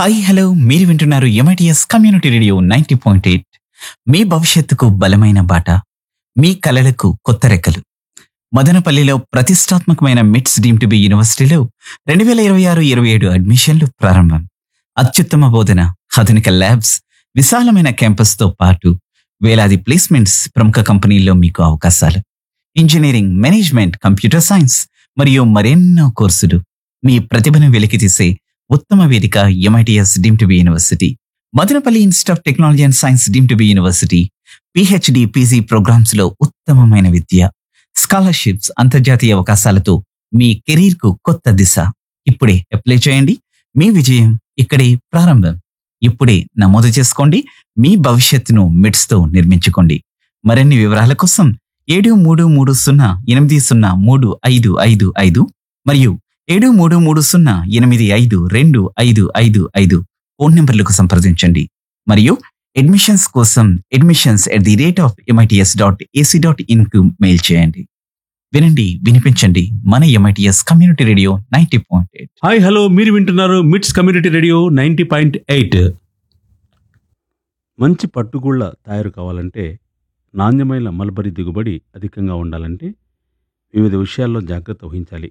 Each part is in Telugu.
హాయ్ హలో మీరు వింటున్నారు MITS community radio ninety point eight మీ భవిష్యత్తుకు బలమైన బాట మీ కలలకు కొత్త రెక్కలు మదనపల్లిలో ప్రతిష్టాత్మకమైన మిట్స్ డీమ్ టు బి యూనివర్సిటీలో రెండు వేల ఇరవై ఆరు ఇరవై ఏడు అడ్మిషన్లు ప్రారంభం అత్యుత్తమ బోధన ఆధునిక ల్యాబ్స్ విశాలమైన క్యాంపస్తో పాటు వేలాది ప్లేస్మెంట్స్ ప్రముఖ కంపెనీల్లో మీకు అవకాశాలు ఇంజనీరింగ్ మేనేజ్మెంట్ కంప్యూటర్ సైన్స్ మరియు మరెన్నో కోర్సులు మీ ప్రతిభను వెలికితీసే ఉత్తమ వేదిక MITS deem to be university Madanapalle institute of technology and science deem to be university PhD PG programmes లో ఉత్తమమైన విద్య స్కాలర్షిప్స్ అంతర్జాతీయ అవకాశాలతో మీ కెరీర్ కు కొత్త దిశ ఇప్పుడే అప్లై చేయండి మీ విజయం ఇక్కడే ప్రారంభం ఇప్పుడే నమోదు చేసుకోండి మీ భవిష్యత్తును మిడ్స్ తో నిర్మించుకోండి మరిన్ని వివరాల కోసం ఏడు మూడు మూడు సున్నా ఎనిమిది సున్నా మూడు ఐదు ఐదు ఐదు మరియు ఏడు మూడు మూడు సున్నా ఎనిమిది ఐదు రెండు ఐదు ఐదు ఐదు ఫోన్ నెంబర్లకు సంప్రదించండి మరియు అడ్మిషన్స్ కోసం admissions at the rate of MITS dot AC dot in కు మెయిల్ చేయండి వినండి వినిపించండి మన MITS community radio ninety point eight hi hello మీరు వింటున్నారు MITS community radio ninety point eight మంచి పట్టుగుళ్ళ తయారు కావాలంటే నాణ్యమైన మల్బరీ దిగుబడి అధికంగా ఉండాలంటే వివిధ విషయాల్లో జాగ్రత్త వహించాలి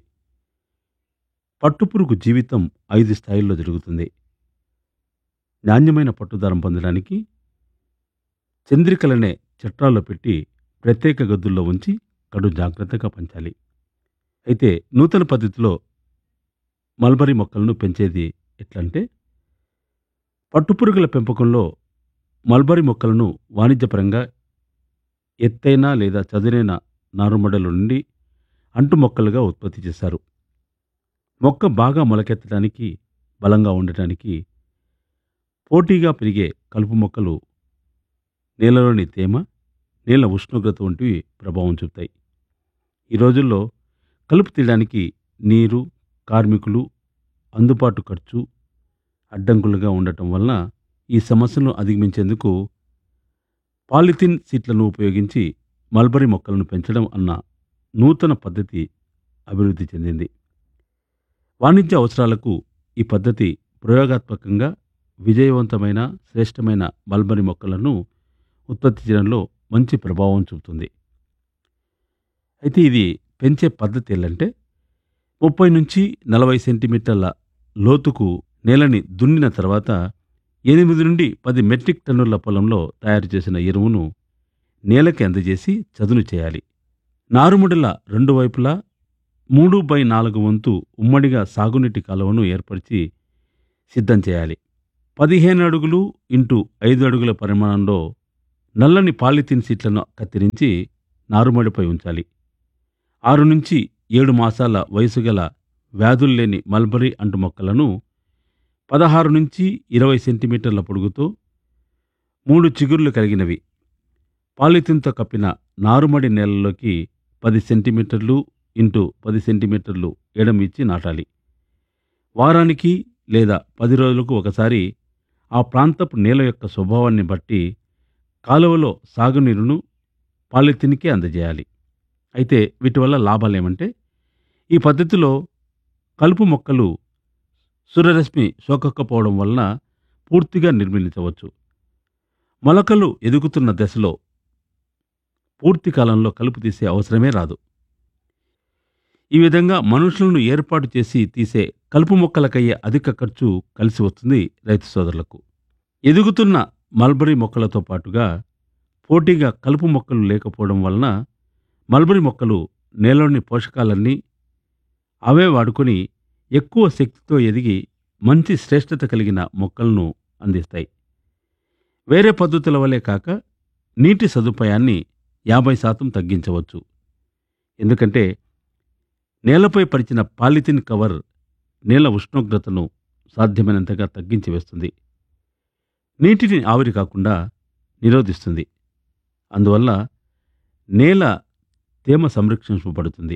పట్టుపురుగు జీవితం ఐదు స్థాయిల్లో జరుగుతుంది నాణ్యమైన పట్టుదారం పొందడానికి చంద్రికలనే చట్రాల్లో పెట్టి ప్రత్యేక గదుల్లో ఉంచి కడు జాగ్రత్తగా పంచాలి అయితే నూతన పద్ధతిలో మల్బరీ మొక్కలను పెంచేది ఎట్లంటే పట్టుపురుగుల పెంపకంలో మల్బరీ మొక్కలను వాణిజ్యపరంగా ఎత్తైన లేదా చదునైన నారుమడల నుండి అంటు మొక్కలుగా ఉత్పత్తి చేశారు మొక్క బాగా మొలకెత్తడానికి బలంగా ఉండటానికి పోటీగా పెరిగే కలుపు మొక్కలు నేలలోని తేమ నేల ఉష్ణోగ్రత వంటివి ప్రభావం చూపుతాయి ఈ రోజుల్లో కలుపు తీయడానికి నీరు కార్మికులు అందుబాటు ఖర్చు అడ్డంకులుగా ఉండటం వలన ఈ సమస్యను అధిగమించేందుకు పాలిథిన్ సీట్లను ఉపయోగించి మల్బరీ మొక్కలను పెంచడం అన్న నూతన పద్ధతి అభివృద్ధి చెందింది వాణిజ్య అవసరాలకు ఈ పద్ధతి ప్రయోగాత్మకంగా విజయవంతమైన శ్రేష్టమైన మల్బరీ మొక్కలను ఉత్పత్తి చేయడంలో మంచి ప్రభావం చూపుతుంది అయితే ఇది పెంచే పద్ధతి ఏంటంటే ముప్పై నుంచి నలభై సెంటీమీటర్ల లోతుకు నేలని దున్నిన తర్వాత ఎనిమిది నుండి పది మెట్రిక్ టన్నుల పొలంలో తయారు చేసిన ఎరువును నేలకి అందజేసి చదును చేయాలి నారుముడిల రెండు వైపులా మూడు బై నాలుగు వంతు ఉమ్మడిగా సాగునీటి కాలువను ఏర్పరిచి సిద్ధం చేయాలి పదిహేను అడుగులు ఇంటూ ఐదు అడుగుల పరిమాణంలో నల్లని పాలిథిన్ సీట్లను కత్తిరించి నారుమడిపై ఉంచాలి ఆరు నుంచి ఏడు మాసాల వయసు గల వ్యాధులు లేని మల్బరీ అంటు మొక్కలను పదహారు నుంచి ఇరవై సెంటీమీటర్ల పొడుగుతో మూడు చిగుర్లు కలిగినవి పాలిథిన్తో కప్పిన నారుమడి నేలలోకి పది సెంటీమీటర్లు ఇంటూ పది సెంటీమీటర్లు ఎడం ఇచ్చి నాటాలి వారానికి లేదా పది రోజులకు ఒకసారి ఆ ప్రాంతపు నేల యొక్క స్వభావాన్ని బట్టి కాలువలో సాగునీరును పాలిథిన్కి అందజేయాలి అయితే వీటి వల్ల లాభాలు ఏమంటే ఈ పద్ధతిలో కలుపు మొక్కలు సూర్యరశ్మి సోకకపోవడం వలన పూర్తిగా నిర్మించవచ్చు మొలకలు ఎదుగుతున్న దశలో పూర్తి కాలంలో కలుపు తీసే అవసరమే రాదు ఈ విధంగా మనుషులను ఏర్పాటు చేసి తీసే కలుపు మొక్కలకయ్యే అధిక ఖర్చు కలిసి వస్తుంది రైతు సోదరులకు ఎదుగుతున్న మల్బరీ మొక్కలతో పాటుగా పోటీగా కలుపు మొక్కలు లేకపోవడం వలన మల్బరీ మొక్కలు నేలలోని పోషకాలన్నీ అవే వాడుకొని ఎక్కువ శక్తితో ఎదిగి మంచి శ్రేష్టత కలిగిన మొక్కలను అందిస్తాయి వేరే పద్ధతుల వలె కాక నీటి సదుపాయాన్ని యాభై శాతం తగ్గించవచ్చు ఎందుకంటే నేలపై పరిచిన పాలిథిన్ కవర్ నేల ఉష్ణోగ్రతను సాధ్యమైనంతగా తగ్గించి వేస్తుంది నీటిని ఆవిరి కాకుండా నిరోధిస్తుంది అందువల్ల నేల తేమ సంరక్షించబడుతుంది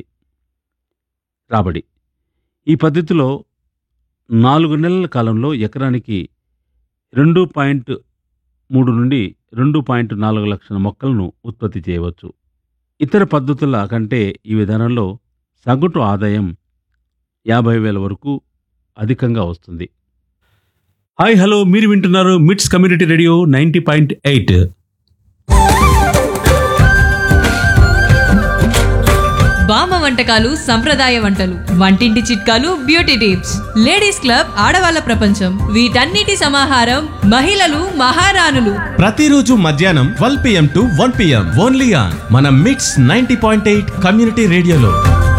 రాబడి ఈ పద్ధతిలో నాలుగు నెలల కాలంలో ఎకరానికి రెండు పాయింట్ మూడు నుండి రెండు పాయింట్ నాలుగు లక్షల మొక్కలను ఉత్పత్తి చేయవచ్చు ఇతర పద్ధతుల కంటే ఈ విధానంలో సగటు ఆదాయం యాభై వేల వరకు అధికంగా వస్తుంది హాయ్ హలో మీరు వింటున్నారు MITS community radio ninety point eight బామ్మ వంటకాలు సంప్రదాయ వంటలు వంటింటి చిట్కాలు బ్యూటీ టిప్స్ లేడీస్ క్లబ్ ఆడవాళ్ళ ప్రపంచం వీటన్నిటి సమాహారం మహిళలు మహారాణులు ప్రతిరోజు మధ్యాహ్నం twelve PM to one PM only on మన MITS ninety point eight community రేడియోలో